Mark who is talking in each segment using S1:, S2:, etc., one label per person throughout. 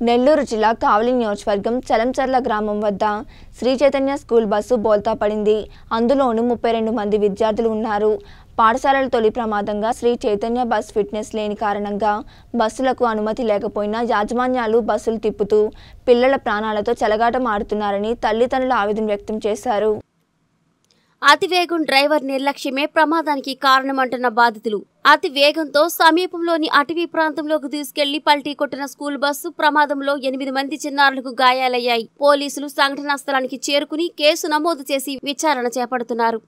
S1: నెల్లూరు జిల్లా కావలి నియోజకవర్గం చలంచర్ల గ్రామం వద్ద శ్రీ చైతన్య స్కూల్ బస్సు బోల్తా పడింది అందులోనూ ముప్పై రెండు మంది విద్యార్థులు ఉన్నారు పాఠశాలల తొలి ప్రమాదంగా శ్రీ చైతన్య బస్ ఫిట్నెస్ లేని కారణంగా బస్సులకు అనుమతి లేకపోయినా యాజమాన్యాలు బస్సులు తిప్పుతూ పిల్లల ప్రాణాలతో చెలగాటం ఆడుతున్నారని తల్లిదండ్రులు ఆవేదన వ్యక్తం చేశారు
S2: అతివేగం డ్రైవర్ నిర్లక్ష్యమే ప్రమాదానికి కారణమంటున్న బాధితులు అతి వేగంతో సమీపంలోని అటవీ ప్రాంతంలోకి తీసుకెళ్లి పల్టీ కొట్టిన స్కూల్ బస్సు ప్రమాదంలో ఎనిమిది మంది చిన్నారులకు గాయాలయ్యాయి పోలీసులు సంఘటనా స్థలానికి చేరుకుని కేసు నమోదు చేసి విచారణ చేపడుతున్నారు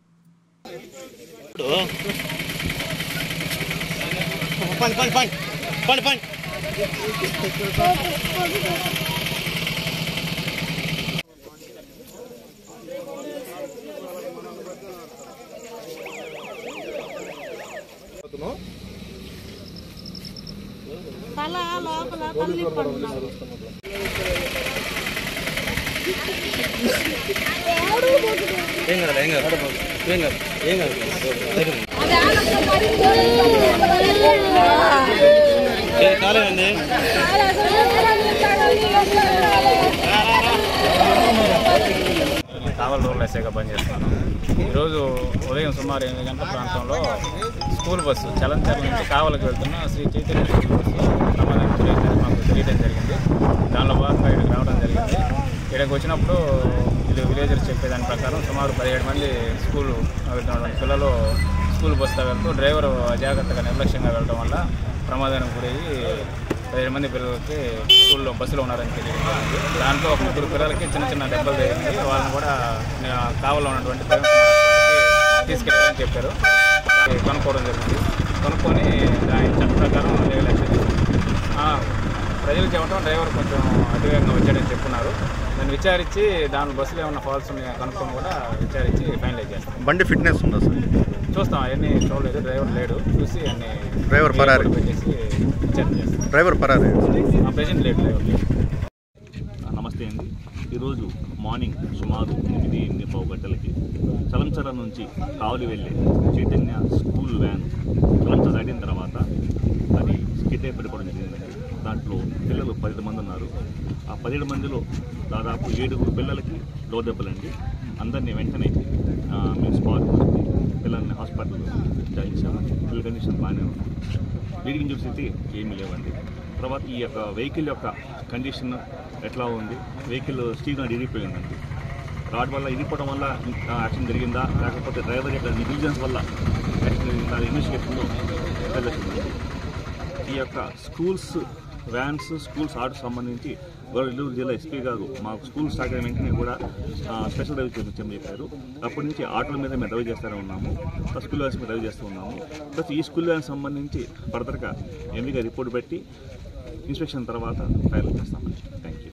S3: పండి పండి పండి పండి పండి ఏం కాదు ఏం కాదు ఏం కాదు ఏం కాదు ఏ, కాలేదండి
S4: కావల్ రోడ్లు ఎస్ఐగా పనిచేస్తాను ఈరోజు ఉదయం సుమారు ఎనిమిది గంటల ప్రాంతంలో స్కూల్ బస్సు చలంచర్ నుంచి కావలకు వెళ్తున్న శ్రీ చైతన్య స్కూల్ బస్సు ప్రమాదానికి గురైందని మాకు తెలియడం జరిగింది దానిలో భాగంగా ఇక్కడికి రావడం జరిగింది ఇక్కడికి వచ్చినప్పుడు వీళ్ళు విలేజర్స్ చెప్పేదాని ప్రకారం సుమారు పదిహేడు మంది స్కూల్ వెళ్తున్నటువంటి పిల్లలు స్కూల్ బస్సుతో వెళ్తూ డ్రైవర్ అజాగ్రత్తగా నిర్లక్ష్యంగా వెళ్ళడం వల్ల ప్రమాదానికి గురయ్యి పదిహేడు మంది పిల్లలకి స్కూల్లో బస్సులో ఉన్నారని తెలియడం జరిగింది దాంట్లో ఒక ముగ్గురు పిల్లలకి చిన్న చిన్న దెబ్బలు తగిలింది వాళ్ళని కూడా ఆ, కావల్లో ఉన్నటువంటి ప్రేమ కుమార్ తీసుకెళ్ళాలని చెప్పారు అది కనుక్కోవడం జరిగింది కనుక్కొని దాని చట్ట ప్రకారం లీగల్ యాక్షన్ తీసుకున్నాం. ఆ, ప్రజలు చెప్పడం డ్రైవర్ కొంచెం అతివేగంగా వచ్చాడని చెప్పున్నారు దాన్ని విచారించి దాని బస్సులో ఏమైనా ఫాల్స్ ఉన్నాయో కనుక్కొని కూడా విచారించి ఫైనలైజ్ చేస్తాం
S5: బండి ఫిట్నెస్ ఉందా సార్
S4: చూస్తాం అవన్నీ చూడలేదు డ్రైవర్ లేడు చూసి అన్ని
S5: డ్రైవర్ పరారి.
S4: పెట్టేసి విచారణ చేస్తాం
S5: డ్రైవర్ పరారే
S4: ఆ ప్రెజెంట్ లేడు డ్రైవర్ లేడు
S6: నమస్తే అండి ఈరోజు మార్నింగ్ సుమారు ఎనిమిది ఎనిమిది పావు గంటలకి చలంచర నుంచి కావలి వెళ్ళే చైతన్య స్కూల్ వ్యాన్ చలంచర దాటిన తర్వాత అది స్కిట్ అయి పడిపోవడం జరిగిందండి దాంట్లో పిల్లలు పదిహేడు మంది ఉన్నారు ఆ పదిహేడు మందిలో దాదాపు ఏడుగురు పిల్లలకి లో దెబ్బలండి అందరినీ వెంటనే ఆ, మేము స్పాట్ పిల్లల్ని హాస్పిటల్ జాయిన్ చేసాము పిల్లల కండిషన్ బాగానే ఉంది బ్లీడింగ్ ఇంజూరీస్ అయితే ఏమీ లేవండి తర్వాత ఈ యొక్క వెహికల్ యొక్క కండిషన్ ఎట్లా ఉంది వెహికల్ స్టీర్గా ఇరిగిపోయిందండి రాడ్ వల్ల ఇరిగిపోవడం వల్ల యాక్సిడెంట్ జరిగిందా లేకపోతే డ్రైవర్ యొక్క నెగ్లిజెన్స్ వల్ల యాక్సిడెంట్ జరిగిందా ఇన్వెస్టిగేషన్లో వెళ్ళొచ్చింది ఈ యొక్క స్కూల్స్ వ్యాన్స్ స్కూల్స్ ఆటో సంబంధించి గౌరవ నెల్లూరు జిల్లా ఎస్పీ గారు మాకు స్కూల్ స్టార్ట్ అయిన వెంటనే కూడా ఆ, స్పెషల్ డ్రైవ్ చేయించమని చెప్పారు అప్పటి నుంచి ఆటోల మీద మేము డ్రైవ్ చేస్తూనే ఉన్నాము ప్లస్ స్కూల్ వ్యాన్స్ మీద డ్రైవ్ చేస్తూ ఉన్నాము ప్లస్ ఈ స్కూల్ వ్యాన్ సంబంధించి ఫర్దర్గా ఎంవిగా రిపోర్ట్ పెట్టి ఇన్స్పెక్షన్ తర్వాత ఫైల్ చేస్తామండి థ్యాంక్ యూ